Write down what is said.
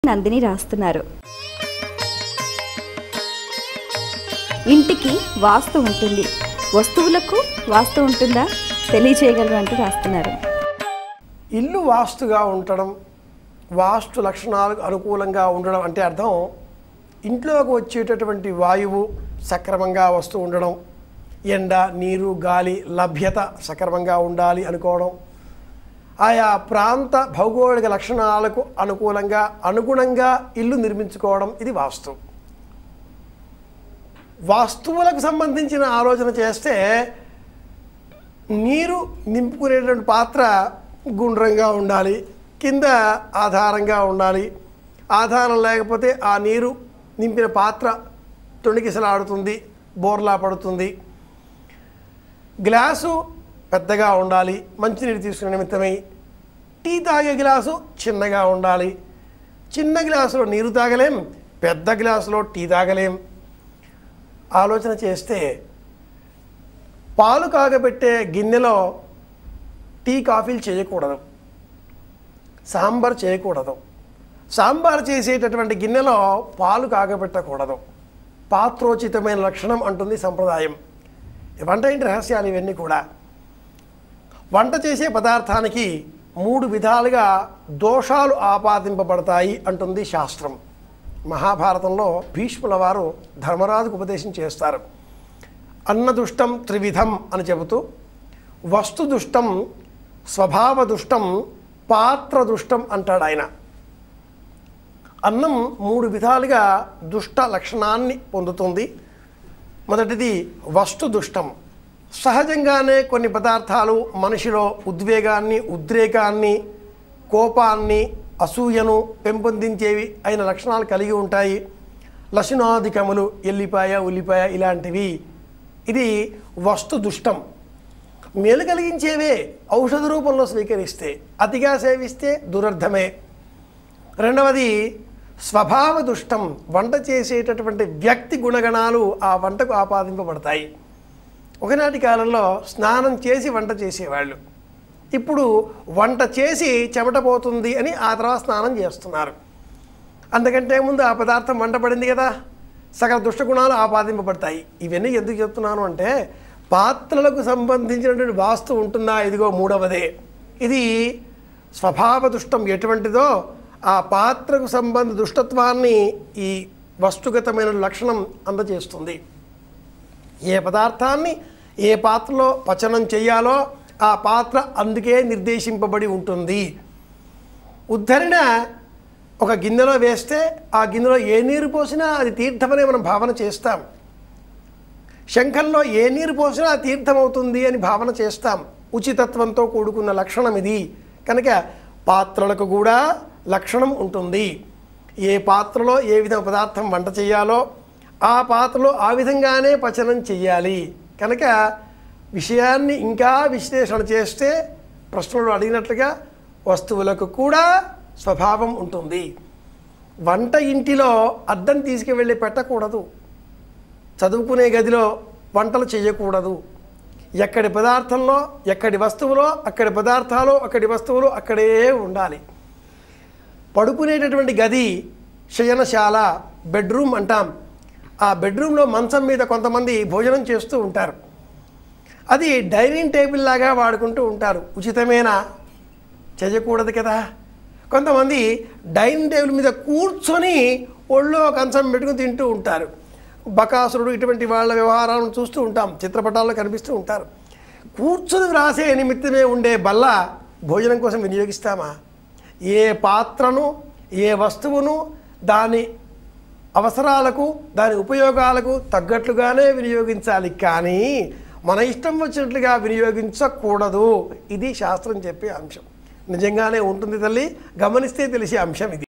నందిని రాస్తున్నారు ఇంటికి వాస్తు ఉంటుంది వస్తువులకు వాస్తు ఉంటుందా తెలియచేయగలరు అంటూ రాస్తున్నారు ఇల్లు వాస్తుగా ఉండడం వాస్తు లక్షణాలకు అనుకూలంగా ఉండడం అంటే అర్థం ఇంట్లోకి వచ్చేటటువంటి వాయువు సక్రమంగా వస్తూ ఉండడం ఎండ నీరు గాలి లభ్యత సక్రమంగా ఉండాలి అనుకోవడం ఆయా ప్రాంత భౌగోళిక లక్షణాలకు అనుకూలంగా అనుగుణంగా ఇల్లు నిర్మించుకోవడం ఇది వాస్తు వాస్తువులకు సంబంధించిన ఆలోచన చేస్తే నీరు నింపుకునేటువంటి పాత్ర గుండ్రంగా ఉండాలి కింద ఆధారంగా ఉండాలి ఆధారం లేకపోతే ఆ నీరు నింపిన పాత్ర తొణికిసలాడుతుంది బోర్లా పడుతుంది గ్లాసు పెద్దగా ఉండాలి మంచినీరు తీసుకునే నిమిత్తమై టీ తాగే గ్లాసు చిన్నగా ఉండాలి చిన్న గ్లాసులో నీరు తాగలేం పెద్ద గ్లాసులో టీ తాగలేం ఆలోచన చేస్తే పాలు కాగబెట్టే గిన్నెలో టీ కాఫీలు చేయకూడదు సాంబార్ చేయకూడదు సాంబార్ చేసేటటువంటి గిన్నెలో పాలు కాగబెట్టకూడదు పాత్రోచితమైన లక్షణం అంటుంది సంప్రదాయం వంట ఇంటి రహస్యాలు ఇవన్నీ కూడా వంట చేసే పదార్థానికి మూడు విధాలుగా దోషాలు ఆపాదింపబడతాయి అంటుంది శాస్త్రం మహాభారతంలో భీష్ముల వారు ధర్మరాజుకు ఉపదేశం చేస్తారు అన్నదుష్టం త్రివిధం అని చెబుతూ వస్తుదుష్టం స్వభావ దుష్టం పాత్ర దుష్టం అంటాడు ఆయన అన్నం మూడు విధాలుగా దుష్ట లక్షణాన్ని పొందుతుంది మొదటిది వస్తు దుష్టం సహజంగానే కొన్ని పదార్థాలు మనిషిలో ఉద్వేగాన్ని ఉద్రేకాన్ని కోపాన్ని అసూయను పెంపొందించేవి అయిన లక్షణాలు కలిగి ఉంటాయి లక్షణాధికములు ఎల్లిపాయ ఉల్లిపాయ ఇలాంటివి ఇది వస్తు దుష్టం మేలు కలిగించేవే ఔషధ రూపంలో స్వీకరిస్తే అతిగా సేవిస్తే దురర్థమే రెండవది స్వభావ దుష్టం వంట చేసేటటువంటి వ్యక్తి గుణగణాలు ఆ వంటకు ఆపాదింపబడతాయి ఒకనాటి కాలంలో స్నానం చేసి వంట చేసేవాళ్ళు ఇప్పుడు వంట చేసి చెమట పోతుంది అని ఆ తర్వాత స్నానం చేస్తున్నారు అందుకంటే ముందు ఆ పదార్థం వంట పడింది కదా సకల దుష్టగుణాలు ఆపాదింపబడతాయి ఇవన్నీ ఎందుకు చెప్తున్నాను అంటే పాత్రలకు సంబంధించినటువంటి వాస్తు ఉంటుందా ఇదిగో మూడవదే ఇది స్వభావ దుష్టం ఎటువంటిదో ఆ పాత్రకు సంబంధ దుష్టత్వాన్ని ఈ వస్తుగతమైన లక్షణం అందజేస్తుంది ఏ పదార్థాన్ని ఏ పాత్రలో పచనం చేయాలో ఆ పాత్ర అందుకే నిర్దేశింపబడి ఉంటుంది ఉద్ధరణ ఒక గిన్నెలో వేస్తే ఆ గిన్నెలో ఏ నీరు పోసినా అది తీర్థమనే మనం భావన చేస్తాం శంఖంలో ఏ నీరు పోసినా అది తీర్థం అవుతుంది అని భావన చేస్తాం ఉచితత్వంతో కూడుకున్న లక్షణం ఇది కనుక పాత్రలకు కూడా లక్షణం ఉంటుంది ఏ పాత్రలో ఏ విధంగా పదార్థం వంట చేయాలో ఆ పాత్రలో ఆ విధంగానే పచనం చెయ్యాలి కనుక విషయాన్ని ఇంకా విశ్లేషణ చేస్తే ప్రశ్నలు అడిగినట్లుగా వస్తువులకు కూడా స్వభావం ఉంటుంది వంట ఇంటిలో అద్దం తీసుకువెళ్ళి పెట్టకూడదు చదువుకునే గదిలో వంటలు చేయకూడదు ఎక్కడి పదార్థంలో ఎక్కడి వస్తువులో అక్కడి పదార్థాలు అక్కడి వస్తువులు అక్కడే ఉండాలి పడుకునేటటువంటి గది శయనశాల బెడ్రూమ్ అంటాం ఆ బెడ్రూమ్లో మంచం మీద కొంతమంది భోజనం చేస్తూ ఉంటారు అది డైనింగ్ టేబుల్ లాగా వాడుకుంటూ ఉంటారు ఉచితమేనా చేయకూడదు కదా కొంతమంది డైనింగ్ టేబుల్ మీద కూర్చొని ఒళ్ళో కంచం పెట్టుకుని తింటూ ఉంటారు బకాసురుడు ఇటువంటి వాళ్ళ వ్యవహారాలను చూస్తూ ఉంటాం చిత్రపటాల్లో కనిపిస్తూ ఉంటారు కూర్చొని వ్రాసే నిమిత్తమే ఉండే బల్ల భోజనం కోసం వినియోగిస్తామా ఏ పాత్రను ఏ వస్తువును దాని అవసరాలకు దాని ఉపయోగాలకు తగ్గట్లుగానే వినియోగించాలి కానీ మన ఇష్టం వచ్చినట్లుగా వినియోగించకూడదు ఇది శాస్త్రం చెప్పే అంశం నిజంగానే ఉంటుంది తల్లి గమనిస్తే తెలిసే అంశం ఇది